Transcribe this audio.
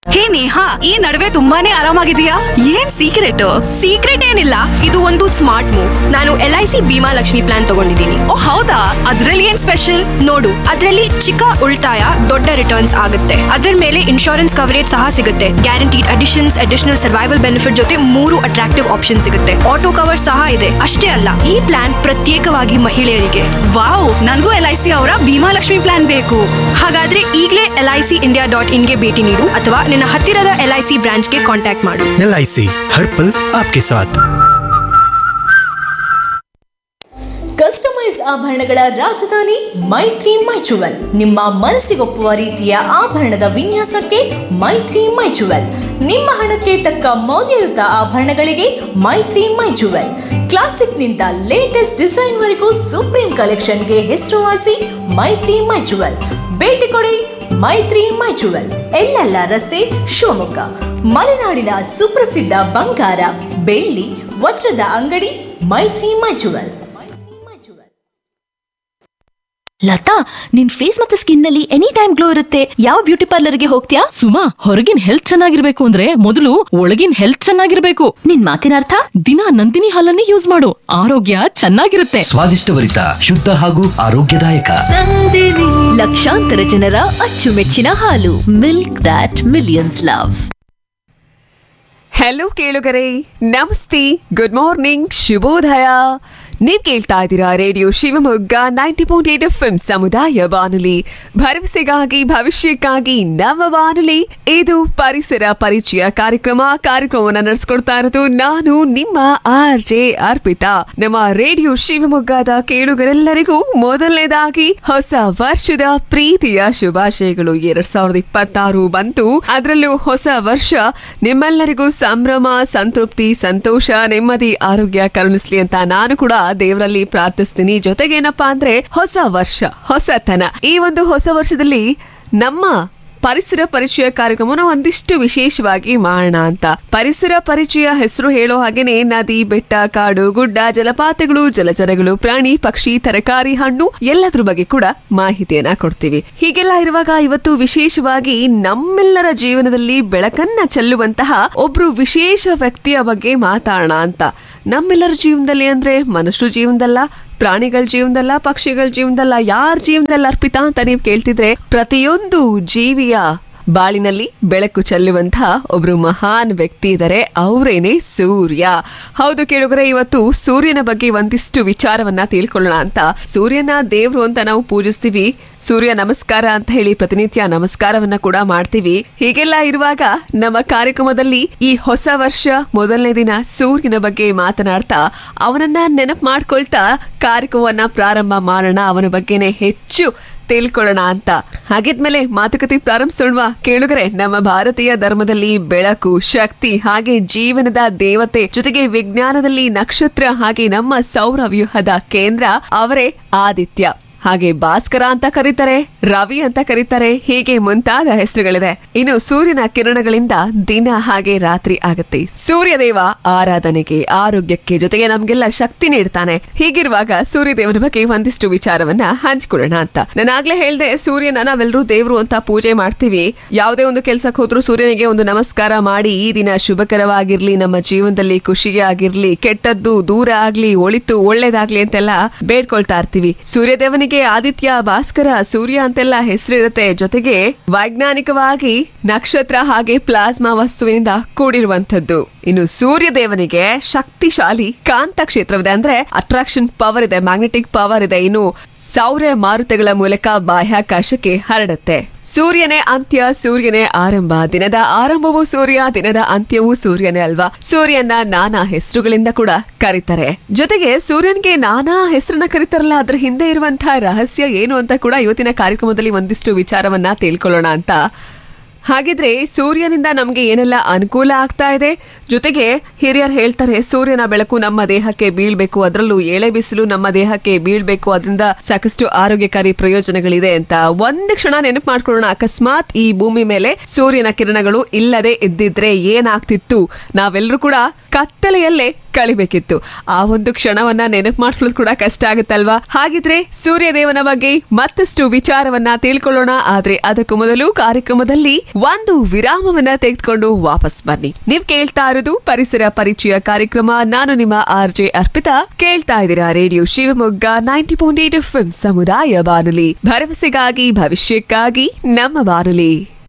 ಹೇ ನೇಹಾ ಈ ನಡುವೆ ತುಂಬಾನೇ ಆರಾಮಾಗಿದೆಯಾ ಏನ್ ಸೀಕ್ರೆಟ್ ಸೀಕ್ರೆಟ್ ಏನಿಲ್ಲ ಇದು ಒಂದು ಸ್ಮಾರ್ಟ್ ಮೂವ್ ನಾನು L I C Bhima Lakshmi plan ತಗೊಂಡಿದ್ದೀನಿ ಓ ಹೌದಾ ಅದ್ರಲ್ಲಿ ಏನ್ ಸ್ಪೆಷಲ್ ನೋಡು ಅದರಲ್ಲಿ ಚಿಕ್ಕ ಉಳಿತಾಯ ದೊಡ್ಡ ರಿಟರ್ನ್ಸ್ ಆಗುತ್ತೆ ಅದರ ಮೇಲೆ ಇನ್ಶೂರೆನ್ಸ್ ಕವರೇಜ್ ಸಹ ಸಿಗುತ್ತೆ guaranteed additions additional survival benefit ಜೊತೆ ಮೂರು ಅಟ್ರಾಕ್ಟಿವ್ ಆಪ್ಷನ್ ಸಿಗುತ್ತೆ ಆಟೋ ಕವರ್ ಸಹ ಇದೆ ಅಷ್ಟೇ ಅಲ್ಲ ಈ ಪ್ಲಾನ್ ಪ್ರತ್ಯೇಕವಾಗಿ ಮಹಿಳೆಯರಿಗೆ ವಾವ್ ನನ್ಗೂ ಎಲ್ ಐ ಸಿ ಅವರ ಭೀಮಾ ಲಕ್ಷ್ಮಿ ಪ್ಲಾನ್ ಬೇಕು ಹಾಗಾದ್ರೆ ಈಗಲೇ L I C India dot ಇನ್ಗೆ ಭೇಟಿ ನೀಡು ಅಥವಾ ನಿನ್ನ ಹತ್ತಿರದ ಎಲ್ ಐ ಸಿ ಬ್ರಾಂಚ್ಗೆ ಕಾಂಟ್ಯಾಕ್ಟ್ ಮಾಡು एल आई सी हर पल आपके साथ ಕಸ್ಟಮೈಸ್ ಆಭರಣಗಳ ರಾಜಧಾನಿ ಮೈತ್ರಿ ಮೈಚುವಲ್ ನಿಮ್ಮ ಮನಸ್ಸಿಗೊಪ್ಪುವ ರೀತಿಯ ಆಭರಣದ ವಿನ್ಯಾಸಕ್ಕೆ ಮೈತ್ರಿ ಮೈಚುವಲ್ ನಿಮ್ಮ ಹಣಕ್ಕೆ ತಕ್ಕ ಮೌಲ್ಯಯುತ ಆಭರಣಗಳಿಗೆ ಮೈತ್ರಿ ಮೈಚುವಲ್ ಕ್ಲಾಸಿಕ್ನಿಂದ ಲೇಟೆಸ್ಟ್ ಡಿಸೈನ್ವರೆಗೂ ಸುಪ್ರೀಂ ಕಲೆಕ್ಷನ್ಗೆ ಹೆಸರುವಾಸಿ ಮೈತ್ರಿ ಮೈಚುವಲ್ ಭೇಟಿ ಕೊಡಿ ಮೈತ್ರಿ ಮೈಚುವಲ್ ಎಲ್ಲೆಲ್ಲ ರಸ್ತೆ ಶಿವಮೊಗ್ಗ ಮಲೆನಾಡಿನ ಸುಪ್ರಸಿದ್ಧ ಬಂಗಾರ ಬೆಳ್ಳಿ ವಜ್ರದ ಅಂಗಡಿ ಮೈತ್ರಿ ಮೈಚುವಲ್ ಲತಾ ನಿನ್ ಫೇಸ್ ಮತ್ತೆ ಸ್ಕಿನ್ ನಲ್ಲಿ ಎನಿ ಟೈಮ್ ಗ್ಲೋ ಇರುತ್ತೆ ಯಾವ ಬ್ಯೂಟಿ ಪಾರ್ಲರ್ಗೆ ಹೋಗ್ತೀಯಾ ಸುಮಾ ಹೊರಗಿನ ಹೆಲ್ತ್ ಚೆನ್ನಾಗಿರ್ಬೇಕು ಅಂದ್ರೆ ಮೊದಲು ಒಳಗಿನ ಹೆಲ್ತ್ ಚೆನ್ನಾಗಿರ್ಬೇಕು ನಿನ್ ಮಾತಿನ ಅರ್ಥ ದಿನ ನಂದಿನಿ ಹಾಲನ್ನೇ ಯೂಸ್ ಮಾಡು ಆರೋಗ್ಯ ಚೆನ್ನಾಗಿರುತ್ತೆ ಸ್ವಾದಿಷ್ಟಭರಿತ ಶುದ್ಧ ಹಾಗೂ ಆರೋಗ್ಯದಾಯಕ ಲಕ್ಷಾಂತರ ಜನರ ಅಚ್ಚುಮೆಚ್ಚಿನ ಹಾಲು milk that millions love hello ಕೇಳುಗರೆ ನಮಸ್ತೆ ಗುಡ್ ಮಾರ್ನಿಂಗ್ ಶುಭೋದಯ ನೀವ್ ಕೇಳ್ತಾ ಇದ್ದೀರಾ radio Shivamogga ninety point eight F M ಸಮುದಾಯ ಬಾನುಲಿ ಭರವಸೆಗಾಗಿ ಭವಿಷ್ಯಕ್ಕಾಗಿ ನಮ್ಮ ಬಾನುಲಿ ಇದು ಪರಿಸರ ಪರಿಚಯ ಕಾರ್ಯಕ್ರಮ ಕಾರ್ಯಕ್ರಮವನ್ನು ನಡೆಸ್ಕೊಡ್ತಾ ಇರೋದು ನಾನು ನಿಮ್ಮ ಆರ್ ಜೆ ಅರ್ಪಿತಾ ನಮ್ಮ ರೇಡಿಯೋ ಶಿವಮೊಗ್ಗದ ಕೇಳುಗರೆಲ್ಲರಿಗೂ ಮೊದಲನೇದಾಗಿ ಹೊಸ ವರ್ಷದ ಪ್ರೀತಿಯ ಶುಭಾಶಯಗಳು ಎರಡ್ ಸಾವಿರದ ಇಪ್ಪತ್ತಾರು ಬಂತು ಅದರಲ್ಲೂ ಹೊಸ ವರ್ಷ ನಿಮ್ಮೆಲ್ಲರಿಗೂ ಸಂಭ್ರಮ ಸಂತೃಪ್ತಿ ಸಂತೋಷ ನೆಮ್ಮದಿ ಆರೋಗ್ಯ ಕರುಣಿಸ್ಲಿ ಅಂತ ನಾನು ಕೂಡ ದೇವರಲ್ಲಿ ಪ್ರಾರ್ಥಿಸ್ತೀನಿ ಜೊತೆಗೇನಪ್ಪಾ ಅಂದ್ರೆ ಹೊಸ ವರ್ಷ ಹೊಸತನ ಈ ಒಂದು ಹೊಸ ವರ್ಷದಲ್ಲಿ ನಮ್ಮ ಪರಿಸರ ಪರಿಚಯ ಕಾರ್ಯಕ್ರಮನ ಒಂದಿಷ್ಟು ವಿಶೇಷವಾಗಿ ಮಾಡೋಣ ಅಂತ ಪರಿಸರ ಪರಿಚಯ ಹೆಸರು ಹೇಳೋ ಹಾಗೇನೆ ನದಿ ಬೆಟ್ಟ ಕಾಡು ಗುಡ್ಡ ಜಲಪಾತಗಳು ಜಲಚರಗಳು ಪ್ರಾಣಿ ಪಕ್ಷಿ ತರಕಾರಿ ಹಣ್ಣು ಎಲ್ಲದ್ರ ಬಗ್ಗೆ ಕೂಡ ಮಾಹಿತಿಯನ್ನ ಕೊಡ್ತೀವಿ ಹೀಗೆಲ್ಲ ಇರುವಾಗ ಇವತ್ತು ವಿಶೇಷವಾಗಿ ನಮ್ಮೆಲ್ಲರ ಜೀವನದಲ್ಲಿ ಬೆಳಕನ್ನ ಚೆಲ್ಲುವಂತಹ ಒಬ್ರು ವಿಶೇಷ ವ್ಯಕ್ತಿಯ ಬಗ್ಗೆ ಮಾತಾಡೋಣ ಅಂತ ನಮ್ಮೆಲ್ಲರ ಜೀವನದಲ್ಲಿ ಅಂದ್ರೆ ಮನುಷ್ಯರ ಜೀವನದಲ್ಲ ಪ್ರಾಣಿಗಳ ಜೀವನದಲ್ಲ ಪಕ್ಷಿಗಳ ಜೀವನದಲ್ಲ ಯಾರ ಜೀವನದಲ್ಲಿ ಅರ್ಪಿತಾ ಅಂತ ನೀವು ಕೇಳ್ತಿದ್ರೆ ಪ್ರತಿಯೊಂದು ಜೀವಿಯ ಬಾಳಿನಲ್ಲಿ ಬೆಳಕು ಚೆಲ್ಲುವಂತಹ ಒಬ್ರು ಮಹಾನ್ ವ್ಯಕ್ತಿ ಇದ್ದಾರೆ ಅವರೇನೆ ಸೂರ್ಯ ಹೌದು ಕೇಳುಗರೆ ಇವತ್ತು ಸೂರ್ಯನ ಬಗ್ಗೆ ಒಂದಿಷ್ಟು ವಿಚಾರವನ್ನ ತಿಳ್ಕೊಳ್ಳೋಣ ಅಂತ ಸೂರ್ಯನ ದೇವ್ರು ಅಂತ ನಾವು ಪೂಜಿಸ್ತೀವಿ ಸೂರ್ಯ ನಮಸ್ಕಾರ ಅಂತ ಹೇಳಿ ಪ್ರತಿನಿತ್ಯ ನಮಸ್ಕಾರವನ್ನ ಕೂಡ ಮಾಡ್ತೀವಿ ಹೀಗೆಲ್ಲ ಇರುವಾಗ ನಮ್ಮ ಕಾರ್ಯಕ್ರಮದಲ್ಲಿ ಈ ಹೊಸ ವರ್ಷ ಮೊದಲನೇ ದಿನ ಸೂರ್ಯನ ಬಗ್ಗೆ ಮಾತನಾಡ್ತಾ ಅವನನ್ನ ನೆನಪು ಮಾಡ್ಕೊಳ್ತಾ ಕಾರ್ಯಕ್ರಮವನ್ನ ಪ್ರಾರಂಭ ಮಾಡೋಣ ಅವನ ಬಗ್ಗೆನೆ ಹೆಚ್ಚು ತಿಳ್ಕೊಳ್ಳೋಣ ಅಂತ ಹಾಗಿದ್ಮೇಲೆ ಮಾತುಕತೆ ಪ್ರಾರಂಭಿಸೋಣವಾ ಕೇಳುಗರೆ ನಮ್ಮ ಭಾರತೀಯ ಧರ್ಮದಲ್ಲಿ ಬೆಳಕು ಶಕ್ತಿ ಹಾಗೆ ಜೀವನದ ದೇವತೆ ಜೊತೆಗೆ ವಿಜ್ಞಾನದಲ್ಲಿ ನಕ್ಷತ್ರ ಹಾಗೆ ನಮ್ಮ ಸೌರ ವ್ಯೂಹದ ಕೇಂದ್ರ ಅವರೇ ಆದಿತ್ಯ ಹಾಗೆ ಭಾಸ್ಕರ ಅಂತ ಕರೀತಾರೆ ರವಿ ಅಂತ ಕರೀತಾರೆ ಹೀಗೆ ಮುಂತಾದ ಹೆಸರುಗಳಿದೆ ಇನ್ನು ಸೂರ್ಯನ ಕಿರಣಗಳಿಂದ ದಿನ ಹಾಗೆ ರಾತ್ರಿ ಆಗುತ್ತೆ ಸೂರ್ಯದೇವ ಆರಾಧನೆಗೆ ಆರೋಗ್ಯಕ್ಕೆ ಜೊತೆಗೆ ನಮ್ಗೆಲ್ಲ ಶಕ್ತಿ ನೀಡ್ತಾನೆ ಹೀಗಿರುವಾಗ ಸೂರ್ಯದೇವನ ಬಗ್ಗೆ ಒಂದಿಷ್ಟು ವಿಚಾರವನ್ನ ಹಂಚ್ಕೊಳ್ಳೋಣ ಅಂತ ನಾನಾಗ್ಲೇ ಹೇಳ್ದೆ ಸೂರ್ಯನ ನಾವೆಲ್ಲರೂ ದೇವ್ರು ಅಂತ ಪೂಜೆ ಮಾಡ್ತೀವಿ ಯಾವುದೇ ಒಂದು ಕೆಲ್ಸಕ್ಕೆ ಹೋದ್ರು ಸೂರ್ಯನಿಗೆ ಒಂದು ನಮಸ್ಕಾರ ಮಾಡಿ ಈ ದಿನ ಶುಭಕರವಾಗಿರ್ಲಿ ನಮ್ಮ ಜೀವನದಲ್ಲಿ ಖುಷಿಯಾಗಿರ್ಲಿ ಕೆಟ್ಟದ್ದು ದೂರ ಆಗ್ಲಿ ಒಳಿತು ಒಳ್ಳೇದಾಗ್ಲಿ ಅಂತೆಲ್ಲ ಬೇಡ್ಕೊಳ್ತಾ ಇರ್ತೀವಿ ಸೂರ್ಯದೇವನಿಗೆ ಆದಿತ್ಯ ಭಾಸ್ಕರ ಸೂರ್ಯ ಅಂತೆಲ್ಲ ಹೆಸರಿರುತ್ತೆ ಜೊತೆಗೆ ವೈಜ್ಞಾನಿಕವಾಗಿ ನಕ್ಷತ್ರ ಹಾಗೆ ಪ್ಲಾಸ್ಮಾ ವಸ್ತುವಿನಿಂದ ಕೂಡಿರುವಂತದ್ದು ಇನ್ನು ಸೂರ್ಯ ದೇವನಿಗೆ ಶಕ್ತಿಶಾಲಿ ಕಾಂತ ಕ್ಷೇತ್ರವಿದೆ ಅಂದ್ರೆ ಅಟ್ರಾಕ್ಷನ್ ಪವರ್ ಇದೆ ಮ್ಯಾಗ್ನೆಟಿಕ್ ಪವರ್ ಇದೆ ಇನ್ನು ಸೌರ ಮಾರುತಗಳ ಮೂಲಕ ಬಾಹ್ಯಾಕಾಶಕ್ಕೆ ಹರಡುತ್ತೆ ಸೂರ್ಯನೇ ಅಂತ್ಯ ಸೂರ್ಯನೇ ಆರಂಭ ದಿನದ ಆರಂಭವೂ ಸೂರ್ಯ ದಿನದ ಅಂತ್ಯವೂ ಸೂರ್ಯನೇ ಅಲ್ವಾ ಸೂರ್ಯನ ನಾನಾ ಹೆಸರುಗಳಿಂದ ಕೂಡ ಕರೀತಾರೆ ಜೊತೆಗೆ ಸೂರ್ಯನ್ಗೆ ನಾನಾ ಹೆಸರನ್ನ ಕರೀತಾರಲ್ಲ ಅದ್ರ ಹಿಂದೆ ಇರುವಂತಹ ರಹಸ್ಯ ಏನು ಅಂತ ಕೂಡ ಇವತ್ತಿನ ಕಾರ್ಯಕ್ರಮದಲ್ಲಿ ಒಂದಿಷ್ಟು ವಿಚಾರವನ್ನ ತಿಳ್ಕೊಳ್ಳೋಣ ಅಂತ ಹಾಗಿದ್ರೆ ಸೂರ್ಯನಿಂದ ನಮ್ಗೆ ಏನೆಲ್ಲ ಅನುಕೂಲ ಆಗ್ತಾ ಇದೆ ಜೊತೆಗೆ ಹಿರಿಯರು ಹೇಳ್ತಾರೆ ಸೂರ್ಯನ ಬೆಳಕು ನಮ್ಮ ದೇಹಕ್ಕೆ ಬೀಳ್ಬೇಕು ಅದರಲ್ಲೂ ಎಳೆ ಬಿಸಿಲು ನಮ್ಮ ದೇಹಕ್ಕೆ ಬೀಳ್ಬೇಕು ಅದರಿಂದ ಸಾಕಷ್ಟು ಆರೋಗ್ಯಕಾರಿ ಪ್ರಯೋಜನಗಳಿದೆ ಅಂತ ಒಂದ್ ಕ್ಷಣ ನೆನಪು ಮಾಡ್ಕೊಳ್ಳೋಣ ಅಕಸ್ಮಾತ್ ಈ ಭೂಮಿ ಮೇಲೆ ಸೂರ್ಯನ ಕಿರಣಗಳು ಇಲ್ಲದೆ ಇದ್ದಿದ್ರೆ ಏನಾಗ್ತಿತ್ತು ನಾವೆಲ್ಲರೂ ಕೂಡ ಕತ್ತಲೆಯಲ್ಲೇ ಕಳಿಬೇಕಿತ್ತು ಆ ಒಂದು ಕ್ಷಣವನ್ನ ನೆನಪು ಮಾಡ್ಕೊಳ್ಳೋದು ಕೂಡ ಕಷ್ಟ ಆಗುತ್ತಲ್ವಾ ಹಾಗಿದ್ರೆ ಸೂರ್ಯದೇವನ ಬಗ್ಗೆ ಮತ್ತಷ್ಟು ವಿಚಾರವನ್ನ ತಿಳ್ಕೊಳ್ಳೋಣ ಆದ್ರೆ ಅದಕ್ಕೂ ಮೊದಲು ಕಾರ್ಯಕ್ರಮದಲ್ಲಿ ಒಂದು ವಿರಾಮವನ್ನ ತೆಗೆದುಕೊಂಡು ವಾಪಸ್ ಬನ್ನಿ ನೀವ್ ಕೇಳ್ತಾ ಇರೋದು ಪರಿಸರ ಪರಿಚಯ ಕಾರ್ಯಕ್ರಮ ನಾನು ನಿಮ್ಮ ಆರ್ ಜೆ ಅರ್ಪಿತಾ ಕೇಳ್ತಾ ಇದ್ದೀರಾ radio Shivamogga ninety point eight F ಸಮುದಾಯ ಬಾನುಲಿ ಭರವಸೆಗಾಗಿ ಭವಿಷ್ಯಕ್ಕಾಗಿ ನಮ್ಮ ಬಾನುಲಿ